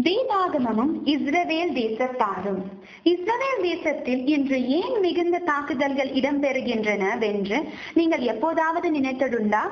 வேதாகமமும் இஸ்ரவேல் தேசத்தாரும் இஸ்ரவேல் தேசத்தில் இன்று ஏன் மிகுந்த தாக்குதல்கள் இடம்பெறுகின்றன வென்று நீங்கள் எப்போதாவது நினைத்ததுண்டா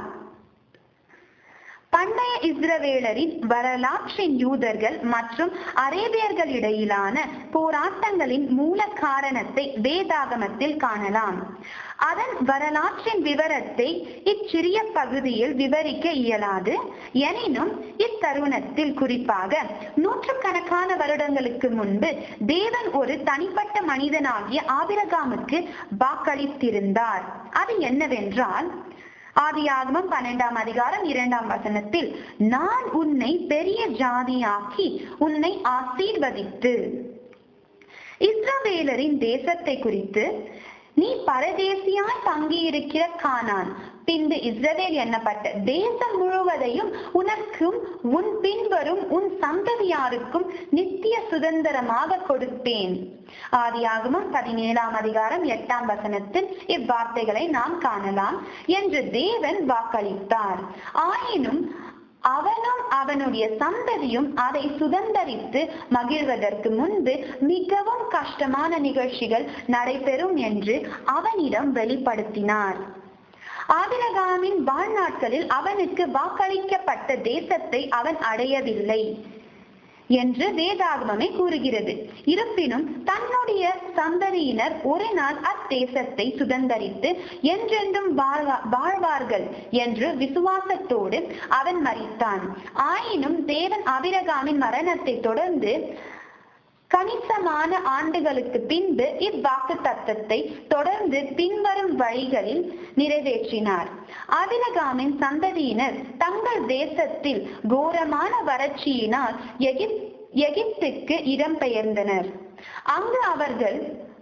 பண்டைய இஸ்ரவேலரின் வரலாற்றின் யூதர்கள் மற்றும் அரேபியர்களிடையிலான போராட்டங்களின் மூல காரணத்தை வேதாகமத்தில் காணலாம் அதன் வரலாற்றின் விவரத்தை இச்சிறிய பகுதியில் விவரிக்க இயலாது எனினும் இத்தருணத்தில் குறிப்பாக நூற்றுக்கணக்கான வருடங்களுக்கு முன்பு தேவன் ஒரு தனிப்பட்ட மனிதனாகிய ஆபிரகாமுக்கு வாக்களித்திருந்தார் அது என்னவென்றால் ஆதியாகமம் பன்னெண்டாம் அதிகாரம் இரண்டாம் வசனத்தில் நான் உன்னை பெரிய ஜாதியாக்கி உன்னை ஆசீர்வதித்து இஸ்ரவேலரின் தேசத்தை குறித்து நீ பரதேசியாய் தங்கியிருக்கிற கானான் பின்பு இஸ்ரவேல் எண்ணப்பட்ட தேசம் முழுவதையும் உனக்கும் உன் பின்வரும் உன் சந்ததியாருக்கும் நித்திய சுதந்திரமாக கொடுப்பேன் ஆதியாகமம் பதினேழாம் அதிகாரம் எட்டாம் வசனத்தில் இவ்வார்த்தைகளை நாம் காணலாம் என்று தேவன் வாக்களித்தார் ஆயினும் அவனும் அவனுடைய சந்ததியும் அதை சுதந்தரித்து மகிழ்வதற்கு முன்பு மிகவும் கஷ்டமான நிகழ்ச்சிகள் நடைபெறும் என்று அவனிடம் வெளிப்படுத்தினார் ஆபிரகாமின் வாழ்நாட்களில் அவனுக்கு வாக்களிக்கப்பட்ட தேசத்தை அவன் அடையவில்லை என்று வேதாகமமே கூறுகிறது இருப்பினும் தன்னுடைய சந்ததியினர் ஒரு நாள் அத்தேசத்தை சுதந்தரித்து என்றென்றும் வாழ்வார்கள் என்று விசுவாசத்தோடு அவன் மறித்தான் ஆயினும் தேவன் அபிரகாமின் மரணத்தை தொடர்ந்து கணிசமான ஆண்டுகளுக்கு பின்பு இவ்வாக்கு தத்தத்தை தொடர்ந்து பின்வரும் வழிகளில் நிறைவேற்றினார் அபிரகாமின் சந்ததியினர் தங்கள் தேசத்தில் கோரமான வறட்சியினால் எகிப் எகிப்துக்கு இடம்பெயர்ந்தனர் அங்கு அவர்கள்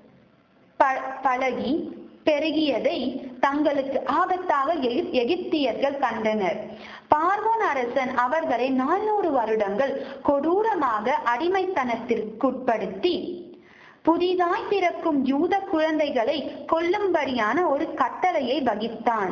பழகி பெருகியதை தங்களுக்கு ஆபத்தாக எகிப்தியர்கள் கண்டனர் பார்வோன் அரசன் அவர்களை நானூறு வருடங்கள் கொடூரமாக அடிமைத்தனத்திற்குட்படுத்தி புதிதாய் பிறக்கும் யூத குழந்தைகளை கொல்லும்படியான ஒரு கட்டளையை வகித்தான்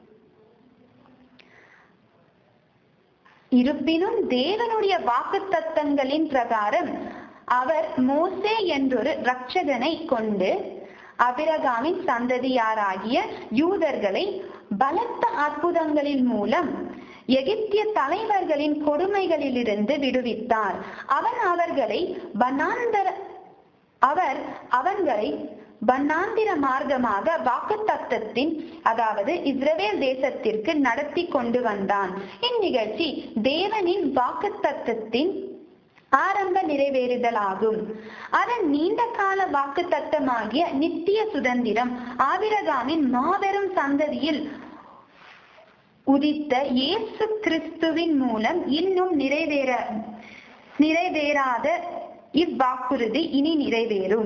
இருப்பினும் தேவனுடைய வாக்கு தத்தங்களின் பிரகாரம் அவர் மோசே என்றொரு ரட்சகனை கொண்டு அபிரகாமின் சந்ததியாராகிய யூதர்களை பலத்த அற்புதங்களின் மூலம் எகிப்திய தலைவர்களின் கொடுமைகளிலிருந்து விடுவித்தார் அவன் அவர்களை வனாந்தர அவர் அவன்களை வண்ணாந்திர மார்க்கமாக வாக்கு தத்தத்தின் அதாவது இஸ்ரவேல் தேசத்திற்கு நடத்தி கொண்டு வந்தான் இந்நிகழ்ச்சி தேவனின் வாக்கு தத்தத்தின் ஆரம்ப நிறைவேறுதல் ஆகும் அதன் நீண்ட கால வாக்கு தத்தமாகிய நித்திய சுதந்திரம் ஆபிரகாமின் மாபெரும் சந்ததியில் உதித்த இயேசு கிறிஸ்துவின் மூலம் இன்னும் நிறைவேற நிறைவேறாத இவ்வாக்குறுதி இனி நிறைவேறும்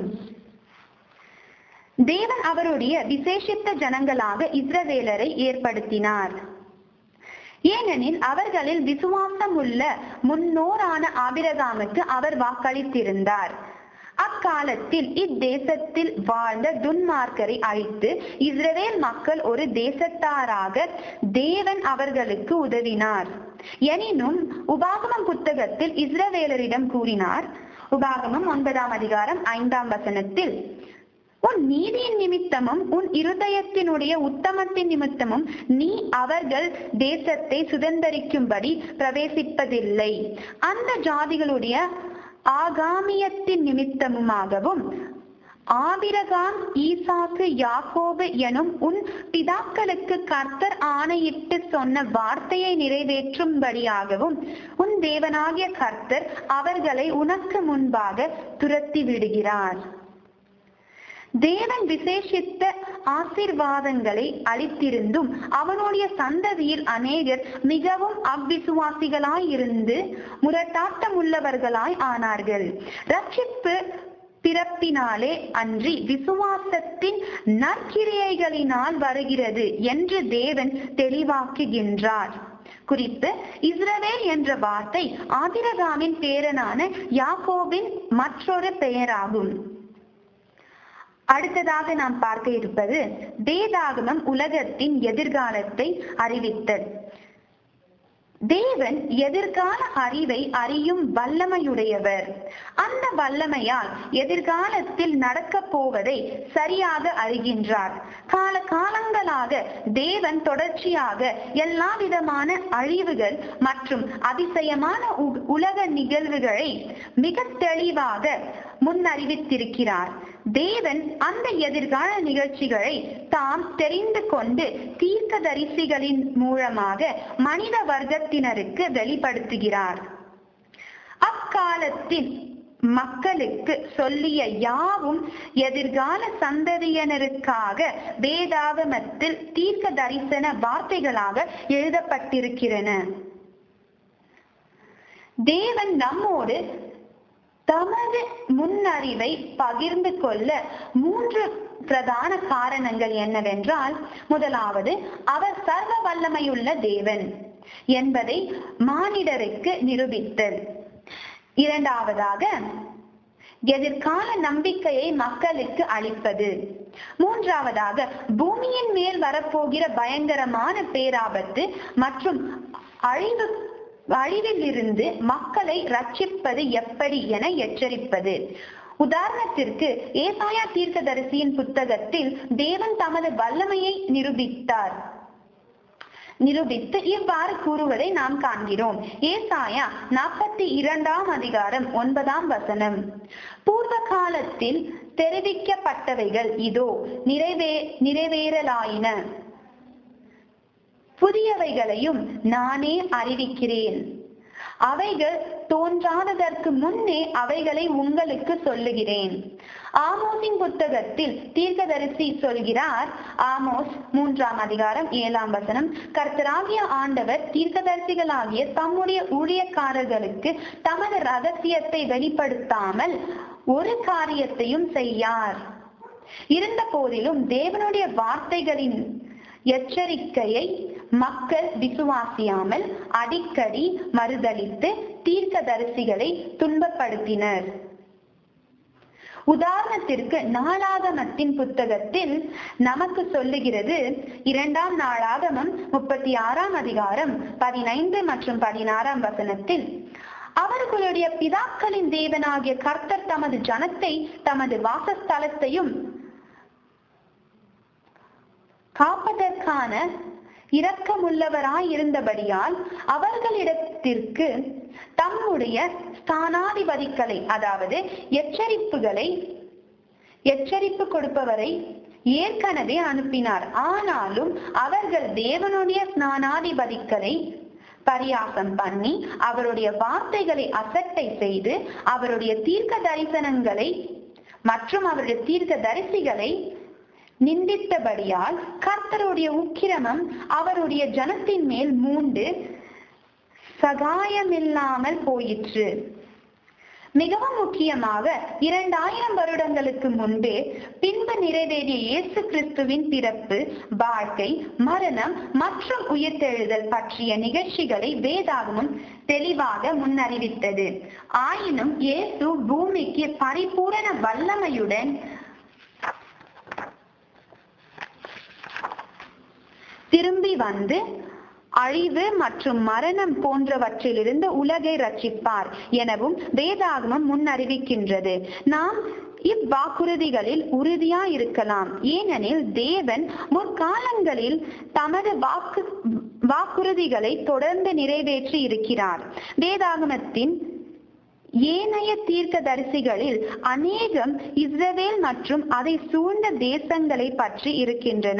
தேவன் அவருடைய விசேஷித்த ஜனங்களாக இஸ்ரவேலரை ஏற்படுத்தினார் ஏனெனில் அவர்களில் விசுவாசம் உள்ள முன்னோரான ஆபிரகாமுக்கு அவர் வாக்களித்திருந்தார் அக்காலத்தில் இத்தேசத்தில் வாழ்ந்த துன்மார்க்கரை அழித்து இஸ்ரவேல் மக்கள் ஒரு தேசத்தாராக தேவன் அவர்களுக்கு உதவினார் எனினும் உபாகமம் புத்தகத்தில் இஸ்ரவேலரிடம் கூறினார் உபாகமம் ஒன்பதாம் அதிகாரம் ஐந்தாம் வசனத்தில் உன் நீதியின் நிமித்தமும் உன் இருதயத்தினுடைய உத்தமத்தின் நிமித்தமும் நீ அவர்கள் தேசத்தை சுதந்திரிக்கும்படி பிரவேசிப்பதில்லை அந்த ஜாதிகளுடைய ஆகாமியத்தின் நிமித்தமுமாகவும் ஆபிரகாம் ஈசாக்கு யாக்கோபு எனும் உன் பிதாக்களுக்கு கர்த்தர் ஆணையிட்டு சொன்ன வார்த்தையை நிறைவேற்றும்படியாகவும் உன் தேவனாகிய கர்த்தர் அவர்களை உனக்கு முன்பாக துரத்தி விடுகிறார் தேவன் விசேஷித்த ஆசிர்வாதங்களை அளித்திருந்தும் அவனுடைய சந்ததியில் அநேகர் மிகவும் அவ்விசுவாசிகளாய் இருந்து முரட்டாட்டம் உள்ளவர்களாய் ஆனார்கள் ரட்சிப்பு பிறப்பினாலே அன்றி விசுவாசத்தின் நற்கிரியைகளினால் வருகிறது என்று தேவன் தெளிவாக்குகின்றார் குறிப்பு இஸ்ரவேல் என்ற வார்த்தை ஆபிரகாமின் பேரனான யாக்கோபின் மற்றொரு பெயராகும் அடுத்ததாக நாம் பார்க்க இருப்பது வேதாகமம் உலகத்தின் எதிர்காலத்தை அறிவித்தல் தேவன் எதிர்கால அறிவை அறியும் வல்லமையுடையவர் அந்த வல்லமையால் எதிர்காலத்தில் நடக்க போவதை சரியாக அறிகின்றார் கால காலங்களாக தேவன் தொடர்ச்சியாக எல்லா விதமான அழிவுகள் மற்றும் அதிசயமான உ- உலக நிகழ்வுகளை மிக தெளிவாக முன்னறிவித்திருக்கிறார் தேவன் அந்த எதிர்கால நிகழ்ச்சிகளை தாம் தெரிந்து கொண்டு தீர்க்கதரிசிகளின் மூலமாக மனித வர்க்கத்தினருக்கு வெளிப்படுத்துகிறார் அக்காலத்தில் மக்களுக்கு சொல்லிய யாவும் எதிர்கால சந்ததியினருக்காக வேதாகமத்தில் தீர்க்க தரிசன வார்த்தைகளாக எழுதப்பட்டிருக்கிறன தேவன் நம்மோடு தமது முன்னறிவை பகிர்ந்து கொள்ள மூன்று பிரதான காரணங்கள் என்னவென்றால் முதலாவது அவர் சர்வ வல்லமையுள்ள தேவன் என்பதை மானிடருக்கு நிரூபித்தல் இரண்டாவதாக எதிர்கால நம்பிக்கையை மக்களுக்கு அளிப்பது மூன்றாவதாக பூமியின் மேல் வரப்போகிற பயங்கரமான பேராபத்து மற்றும் அழிவு அழிவிலிருந்து மக்களை ரட்சிப்பது எப்படி என எச்சரிப்பது உதாரணத்திற்கு ஏசாயா தீர்க்கதரிசியின் புத்தகத்தில் தேவன் தமது வல்லமையை நிரூபித்தார் நிரூபித்து இவ்வாறு கூறுவதை நாம் காண்கிறோம் ஏசாயா நாற்பத்தி இரண்டாம் அதிகாரம் ஒன்பதாம் வசனம் பூர்வ காலத்தில் தெரிவிக்கப்பட்டவைகள் இதோ நிறைவே நிறைவேறலாயின புதியவைகளையும் நானே அறிவிக்கிறேன் அவைகள் தோன்றாததற்கு முன்னே அவைகளை உங்களுக்கு சொல்லுகிறேன் ஆமோஸின் புத்தகத்தில் தீர்க்கதரிசி சொல்கிறார் ஆமோஸ் மூன்றாம் அதிகாரம் ஏழாம் வசனம் கர்த்தராகிய ஆண்டவர் தீர்க்கதரிசிகளாகிய தம்முடைய ஊழியக்காரர்களுக்கு தமது ரகசியத்தை வெளிப்படுத்தாமல் ஒரு காரியத்தையும் செய்யார் இருந்த போதிலும் தேவனுடைய வார்த்தைகளின் எச்சரிக்கையை மக்கள் விசுவாசியாமல் அடிக்கடி மறுதலித்து தீர்க்கதரிசிகளை துன்பப்படுத்தினர் உதாரணத்திற்கு நாளாகமத்தின் புத்தகத்தில் நமக்கு சொல்லுகிறது இரண்டாம் நாளாகமம் முப்பத்தி ஆறாம் அதிகாரம் பதினைந்து மற்றும் பதினாறாம் வசனத்தில் அவர்களுடைய பிதாக்களின் தேவனாகிய கர்த்தர் தமது ஜனத்தை தமது வாசஸ்தலத்தையும் காப்பதற்கான இரக்கமுள்ளவராய் இருந்தபடியால் அவர்களிடத்திற்கு தம்முடைய ஸ்தானாதிபதிகளை அதாவது எச்சரிப்புகளை எச்சரிப்பு கொடுப்பவரை ஏற்கனவே அனுப்பினார் ஆனாலும் அவர்கள் தேவனுடைய ஸ்நானாதிபதிகளை பரியாசம் பண்ணி அவருடைய வார்த்தைகளை அசட்டை செய்து அவருடைய தீர்க்க தரிசனங்களை மற்றும் அவருடைய தீர்க்க தரிசிகளை நிந்தித்தபடியால் கர்த்தருடைய உக்கிரமம் அவருடைய ஜனத்தின் மேல் மூண்டு சகாயமில்லாமல் போயிற்று மிகவும் முக்கியமாக இரண்டாயிரம் வருடங்களுக்கு முன்பே பின்பு நிறைவேறிய இயேசு கிறிஸ்துவின் பிறப்பு வாழ்க்கை மரணம் மற்றும் உயிர்த்தெழுதல் பற்றிய நிகழ்ச்சிகளை வேதாகமும் தெளிவாக முன்னறிவித்தது ஆயினும் இயேசு பூமிக்கு பரிபூரண வல்லமையுடன் திரும்பி வந்து அழிவு மற்றும் மரணம் போன்றவற்றிலிருந்து உலகை ரட்சிப்பார் எனவும் வேதாகமம் முன்னறிவிக்கின்றது நாம் இவ்வாக்குறுதிகளில் உறுதியா இருக்கலாம் ஏனெனில் தேவன் முற்காலங்களில் தமது வாக்கு வாக்குறுதிகளை தொடர்ந்து நிறைவேற்றி இருக்கிறார் வேதாகமத்தின் ஏனைய தீர்க்கதரிசிகளில் அநேகம் இஸ்ரவேல் மற்றும் அதை சூழ்ந்த தேசங்களை பற்றி இருக்கின்றன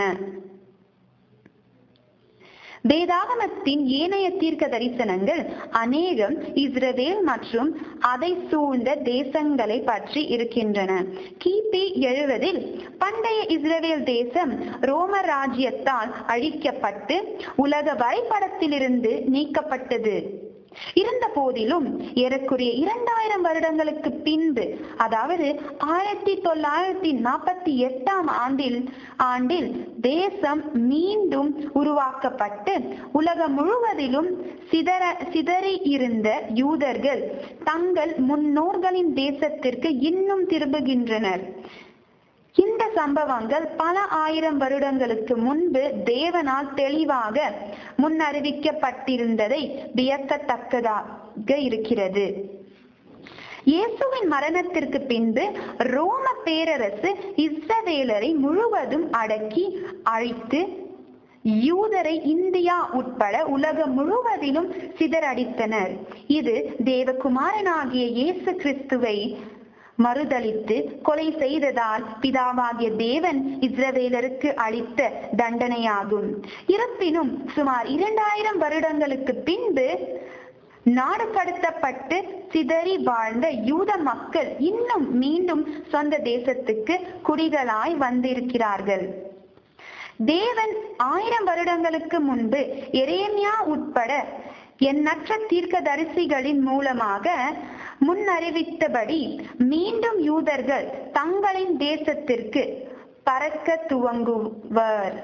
வேதாகமத்தின் ஏனைய தீர்க்க தரிசனங்கள் அநேகம் இஸ்ரவேல் மற்றும் அதை சூழ்ந்த தேசங்களை பற்றி இருக்கின்றன கிபி எழுவதில் பண்டைய இஸ்ரவேல் தேசம் ரோம ராஜ்யத்தால் அழிக்கப்பட்டு உலக வரைபடத்திலிருந்து நீக்கப்பட்டது இருந்த போதிலும் ஏறக்குறைய இரண்டாயிரம் வருடங்களுக்கு பின்பு அதாவது ஆயிரத்தி தொள்ளாயிரத்தி நாற்பத்தி எட்டாம் ஆண்டில் ஆண்டில் தேசம் மீண்டும் உருவாக்கப்பட்டு உலகம் முழுவதிலும் சிதற சிதறி இருந்த யூதர்கள் தங்கள் முன்னோர்களின் தேசத்திற்கு இன்னும் திரும்புகின்றனர் இந்த சம்பவங்கள் பல ஆயிரம் வருடங்களுக்கு முன்பு தேவனால் தெளிவாக முன்னறிவிக்கப்பட்டிருந்ததை வியக்கத்தக்கதாக இருக்கிறது இயேசுவின் மரணத்திற்கு பின்பு ரோம பேரரசு இஸ்ரவேலரை முழுவதும் அடக்கி அழித்து யூதரை இந்தியா உட்பட உலகம் முழுவதிலும் சிதறடித்தனர் இது தேவகுமாரனாகிய இயேசு கிறிஸ்துவை மறுதளித்து கொலை செய்ததால் பிதாவாகிய தேவன் இஸ்ரவேலருக்கு அளித்த தண்டனையாகும் இருப்பினும் சுமார் இரண்டாயிரம் வருடங்களுக்கு பின்பு நாடு கடத்தப்பட்டு சிதறி வாழ்ந்த யூத மக்கள் இன்னும் மீண்டும் சொந்த தேசத்துக்கு குடிகளாய் வந்திருக்கிறார்கள் தேவன் ஆயிரம் வருடங்களுக்கு முன்பு எரேமியா உட்பட எண்ணற்ற தீர்க்கதரிசிகளின் மூலமாக முன்னறிவித்தபடி மீண்டும் யூதர்கள் தங்களின் தேசத்திற்கு பறக்க துவங்குவர்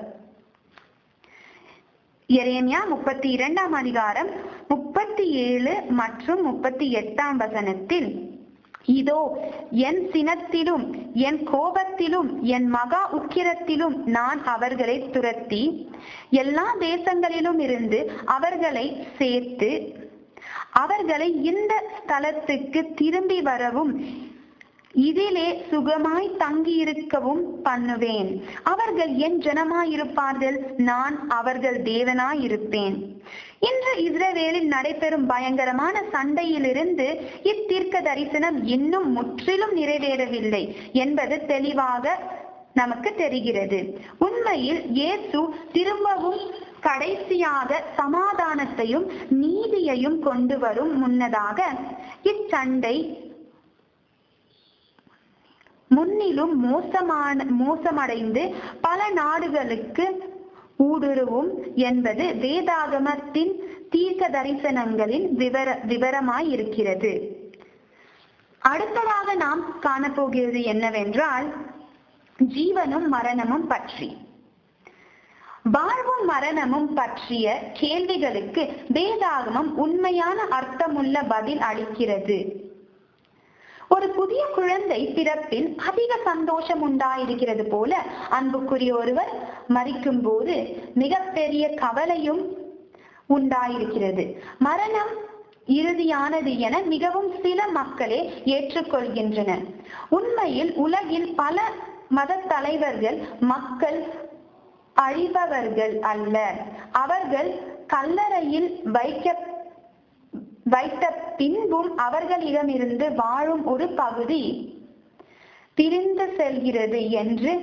எரேமியா முப்பத்தி இரண்டாம் அதிகாரம் முப்பத்தி ஏழு மற்றும் முப்பத்தி எட்டாம் வசனத்தில் இதோ என் சினத்திலும் என் கோபத்திலும் என் மகா உக்கிரத்திலும் நான் அவர்களை துரத்தி எல்லா தேசங்களிலும் இருந்து அவர்களை சேர்த்து அவர்களை இந்த ஸ்தலத்துக்கு திரும்பி வரவும் இதிலே சுகமாய் தங்கியிருக்கவும் பண்ணுவேன் அவர்கள் என் ஜனமாயிருப்பார்கள் நான் அவர்கள் தேவனாயிருப்பேன் இன்று இஸ்ரவேலில் நடைபெறும் பயங்கரமான சண்டையிலிருந்து இத்தீர்க்க தரிசனம் இன்னும் முற்றிலும் நிறைவேறவில்லை என்பது தெளிவாக நமக்கு தெரிகிறது உண்மையில் இயேசு திரும்பவும் கடைசியாக சமாதானத்தையும் நீதியையும் கொண்டு வரும் முன்னதாக இச்சண்டை முன்னிலும் மோசமான மோசமடைந்து பல நாடுகளுக்கு ஊடுருவும் என்பது வேதாகமத்தின் தீர்க்க தரிசனங்களின் விவர விவரமாய் இருக்கிறது அடுத்ததாக நாம் காணப்போகிறது என்னவென்றால் ஜீவனும் மரணமும் பற்றி வாழ்வும் மரணமும் பற்றிய கேள்விகளுக்கு வேதாகமம் உண்மையான அர்த்தமுள்ள பதில் அளிக்கிறது ஒரு புதிய குழந்தை பிறப்பில் அதிக சந்தோஷம் உண்டாயிருக்கிறது போல அன்புக்குரிய ஒருவர் மறிக்கும் போது மிகப்பெரிய கவலையும் உண்டாயிருக்கிறது மரணம் இறுதியானது என மிகவும் சில மக்களே ஏற்றுக்கொள்கின்றனர் உண்மையில் உலகில் பல மத தலைவர்கள் மக்கள் அழிபவர்கள் அல்ல அவர்கள் கல்லறையில் வைக்க வைத்த பின்பும் அவர்களிடமிருந்து வாழும் ஒரு பகுதி பிரிந்து செல்கிறது என்று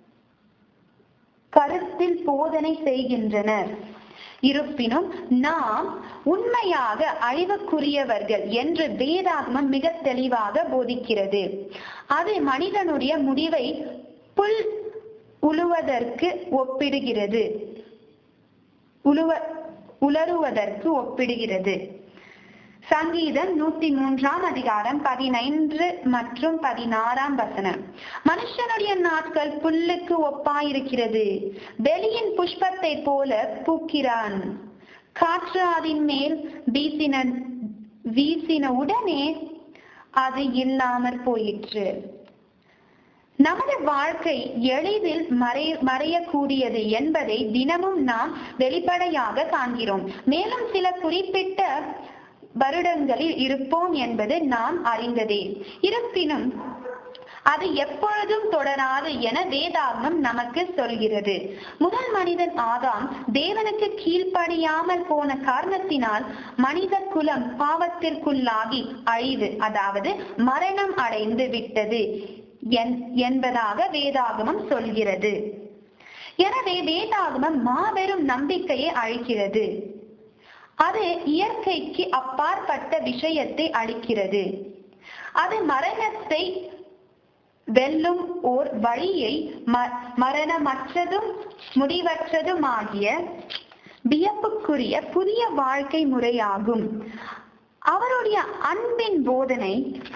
கருத்தில் போதனை செய்கின்றனர் இருப்பினும் நாம் உண்மையாக அழிவுக்குரியவர்கள் என்று வேதாகமம் மிக தெளிவாக போதிக்கிறது அது மனிதனுடைய முடிவை புல் உழுவதற்கு ஒப்பிடுகிறது உழுவ உலருவதற்கு ஒப்பிடுகிறது சங்கீதம் நூத்தி மூன்றாம் அதிகாரம் பதினைந்து மற்றும் பதினாறாம் வசனம் மனுஷனுடைய நாட்கள் புல்லுக்கு ஒப்பாயிருக்கிறது வெளியின் புஷ்பத்தை போல பூக்கிறான் காற்று அதன் மேல் வீசின வீசின உடனே அது இல்லாமற் போயிற்று நமது வாழ்க்கை எளிதில் மறை மறையக்கூடியது என்பதை தினமும் நாம் வெளிப்படையாக காண்கிறோம் மேலும் சில குறிப்பிட்ட வருடங்களில் இருப்போம் என்பது நாம் அறிந்ததே இருப்பினும் அது எப்பொழுதும் தொடராது என வேதாகமம் நமக்கு சொல்கிறது முதல் மனிதன் ஆதாம் தேவனுக்கு கீழ்ப்படியாமல் போன காரணத்தினால் மனித குலம் பாவத்திற்குள்ளாகி அழிவு அதாவது மரணம் அடைந்து விட்டது என்பதாக வேதாகமம் சொல்கிறது எனவே வேதாகமம் மாபெரும் நம்பிக்கையை அழிக்கிறது அது இயற்கைக்கு அப்பாற்பட்ட விஷயத்தை அளிக்கிறது அது மரணத்தை வெல்லும் ஓர் வழியை மரணமற்றதும் முடிவற்றதுமாகிய வியப்புக்குரிய புதிய வாழ்க்கை முறையாகும் அவருடைய அன்பின் போதனை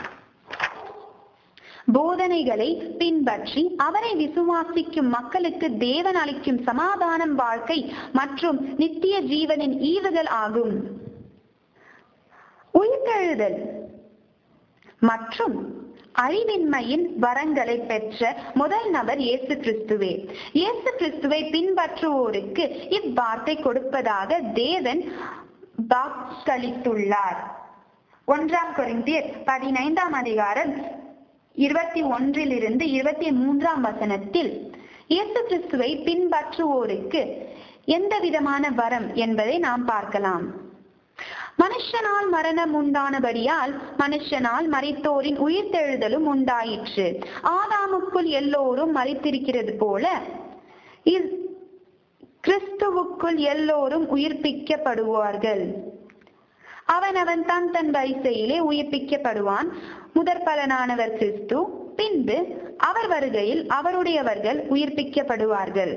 போதனைகளை பின்பற்றி அவரை விசுவாசிக்கும் மக்களுக்கு தேவன் அளிக்கும் சமாதானம் வாழ்க்கை மற்றும் நித்திய ஜீவனின் ஈவுகள் ஆகும் உயிர்த்தெழுதல் மற்றும் அழிவின்மையின் வரங்களை பெற்ற முதல் நபர் இயேசு கிறிஸ்துவே இயேசு கிறிஸ்துவை பின்பற்றுவோருக்கு இவ்வார்த்தை கொடுப்பதாக தேவன் வாக்களித்துள்ளார் ஒன்றாம் கொரிந்தியர் பதினைந்தாம் அதிகாரம் இருபத்தி ஒன்றிலிருந்து இருபத்தி மூன்றாம் வசனத்தில் இயேசு கிறிஸ்துவை பின்பற்றுவோருக்கு எந்த விதமான வரம் என்பதை நாம் பார்க்கலாம் மனுஷனால் மரணம் உண்டானபடியால் மனுஷனால் மரித்தோரின் உயிர்த்தெழுதலும் உண்டாயிற்று ஆதாமுக்குள் எல்லோரும் மறித்திருக்கிறது போல இஸ்- கிறிஸ்துவுக்குள் எல்லோரும் உயிர்ப்பிக்கப்படுவார்கள் அவனவன் தன் தன் வரிசையிலே உயிர்ப்பிக்கப்படுவான் முதற் பலனானவர் கிறிஸ்து பின்பு அவர் வருகையில் அவருடையவர்கள் உயிர்ப்பிக்கப்படுவார்கள்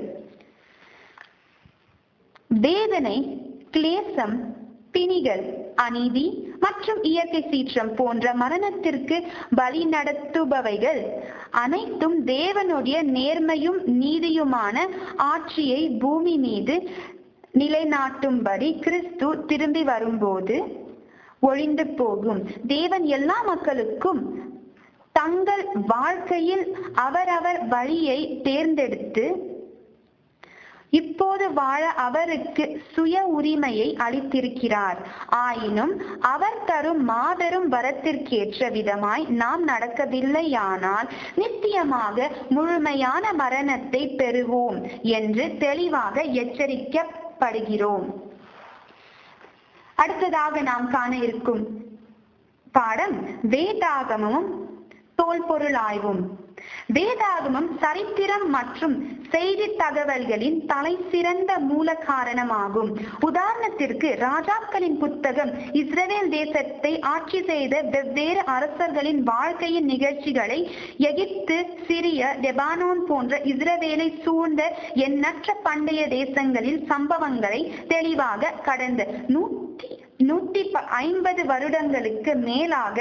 வேதனை கிளேசம் பிணிகள் அநீதி மற்றும் இயற்கை சீற்றம் போன்ற மரணத்திற்கு பலி நடத்துபவைகள் அனைத்தும் தேவனுடைய நேர்மையும் நீதியுமான ஆட்சியை பூமி மீது நிலைநாட்டும்படி கிறிஸ்து திரும்பி வரும்போது ஒழிந்து போகும் தேவன் எல்லா மக்களுக்கும் தங்கள் வாழ்க்கையில் அவரவர் வழியை தேர்ந்தெடுத்து இப்போது வாழ அவருக்கு சுய உரிமையை அளித்திருக்கிறார் ஆயினும் அவர் தரும் மாபெரும் வரத்திற்கேற்ற விதமாய் நாம் நடக்கவில்லையானால் நித்தியமாக முழுமையான மரணத்தை பெறுவோம் என்று தெளிவாக எச்சரிக்கப்படுகிறோம் அடுத்ததாக நாம் காண இருக்கும் பாடம் வேதாகமமும் தோல்பொருள் ஆய்வும் வேதாகமம் சரித்திரம் மற்றும் செய்தி தகவல்களின் தலை சிறந்த மூல காரணமாகும் உதாரணத்திற்கு ராஜாக்களின் புத்தகம் இஸ்ரவேல் தேசத்தை ஆட்சி செய்த வெவ்வேறு அரசர்களின் வாழ்க்கையின் நிகழ்ச்சிகளை எகிப்து சிரிய லெபானோன் போன்ற இஸ்ரவேலை சூழ்ந்த எண்ணற்ற பண்டைய தேசங்களில் சம்பவங்களை தெளிவாக கடந்த நூற்றி நூத்தி ப- ஐம்பது வருடங்களுக்கு மேலாக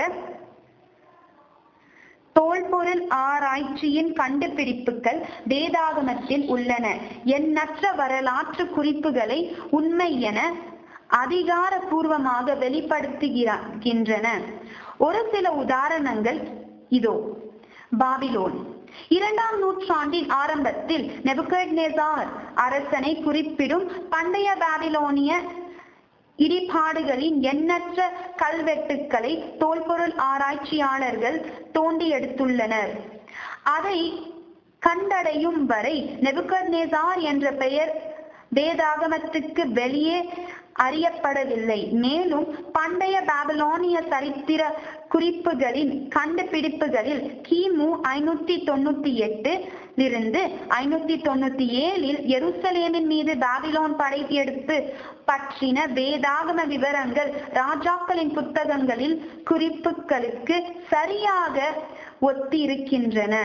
தோல்பொருள் ஆராய்ச்சியின் கண்டுபிடிப்புகள் வேதாகமத்தில் உள்ளன எண்ணற்ற வரலாற்று குறிப்புகளை உண்மை என அதிகாரபூர்வமாக வெளிப்படுத்துகின்றன ஒரு சில உதாரணங்கள் இதோ பாபிலோன் இரண்டாம் நூற்றாண்டின் ஆரம்பத்தில் நெபுகட்நேசார் அரசனை குறிப்பிடும் பண்டைய பாபிலோனிய இடிபாடுகளின் எண்ணற்ற கல்வெட்டுக்களை தோல்பொருள் ஆராய்ச்சியாளர்கள் தோண்டி எடுத்துள்ளனர் அதை கண்டடையும் வரை நெபுகட்நேசார் என்ற பெயர் வேதாகமத்துக்கு வெளியே அறியப்படவில்லை மேலும் பண்டைய பாபிலோனிய சரித்திர குறிப்புகளின் கண்டுபிடிப்புகளில் கிமு ஐநூத்தி தொண்ணூத்தி எட்டு இருந்து ஐநூத்தி தொண்ணூத்தி ஏழில் எருசலேமின் மீது பாபிலோன் படையெடுப்பு பற்றின வேதாகம விவரங்கள் ராஜாக்களின் புத்தகங்களில் குறிப்புகளுக்கு சரியாக ஒத்திருக்கின்றன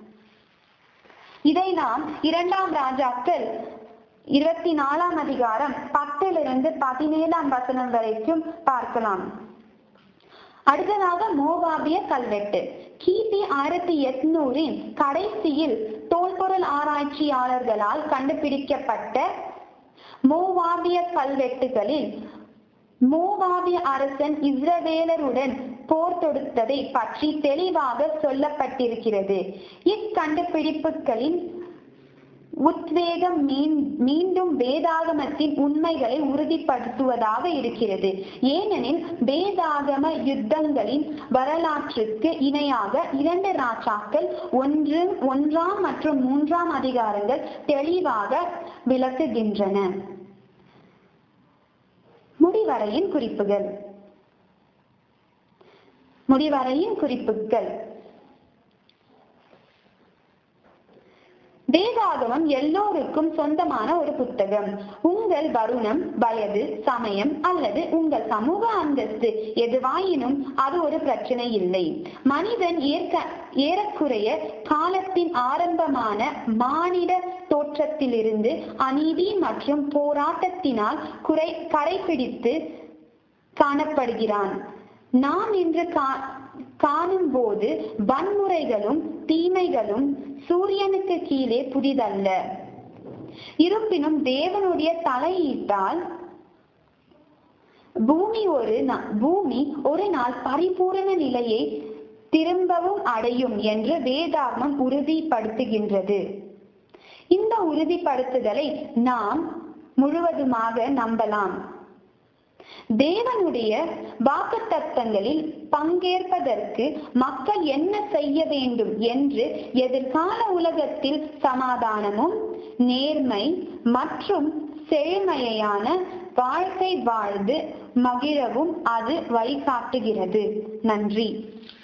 இதை நாம் இரண்டாம் ராஜாக்கள் இருபத்தி நாலாம் அதிகாரம் பத்திலிருந்து பதினேழாம் வசனம் வரைக்கும் பார்க்கலாம் அடுத்ததாக மோவாபிய கல்வெட்டு கிபி ஆயிரத்தி எட்நூறின் கடைசியில் தோல்பொருள் ஆராய்ச்சியாளர்களால் கண்டுபிடிக்கப்பட்ட மோவாபிய கல்வெட்டுகளில் மோவாபிய அரசன் இஸ்ரவேலருடன் போர் தொடுத்ததை பற்றி தெளிவாக சொல்லப்பட்டிருக்கிறது இக்கண்டுபிடிப்புகளின் உத்வேகம் மீன்- மீண்டும் வேதாகமத்தின் உண்மைகளை உறுதிப்படுத்துவதாக இருக்கிறது ஏனெனில் வேதாகம யுத்தங்களின் வரலாற்றுக்கு இணையாக இரண்டு ராஜாக்கள் ஒன்று ஒன்றாம் மற்றும் மூன்றாம் அதிகாரங்கள் தெளிவாக விளக்குகின்றன முடிவரையின் குறிப்புகள் முடிவரையின் குறிப்புகள் வேதாகமம் எல்லோருக்கும் சொந்தமான ஒரு புத்தகம் உங்கள் வருணம் வயது சமயம் அல்லது உங்கள் சமூக அந்தஸ்து எதுவாயினும் அது ஒரு பிரச்சனை இல்லை மனிதன் ஏற்க ஏறக்குறைய காலத்தின் ஆரம்பமான மானிட தோற்றத்திலிருந்து அநீதி மற்றும் போராட்டத்தினால் குறை கரைபிடித்து காணப்படுகிறான் நாம் இன்று கா- காணும் போது வன்முறைகளும் தீமைகளும் சூரியனுக்கு கீழே புதிதல்ல இருப்பினும் தேவனுடைய தலையீட்டால் பூமி ஒரு நா- பூமி ஒரு நாள் பரிபூரண நிலையை திரும்பவும் அடையும் என்று வேதாகமம் உறுதிப்படுத்துகின்றது இந்த உறுதிப்படுத்துதலை நாம் முழுவதுமாக நம்பலாம் தேவனுடைய வாக்குத்தத்தங்களில் பங்கேற்பதற்கு மக்கள் என்ன செய்ய வேண்டும் என்று எதிர்கால உலகத்தில் சமாதானமும் நேர்மை மற்றும் செழுமையான வாழ்க்கை வாழ்ந்து மகிழவும் அது வழிகாட்டுகிறது நன்றி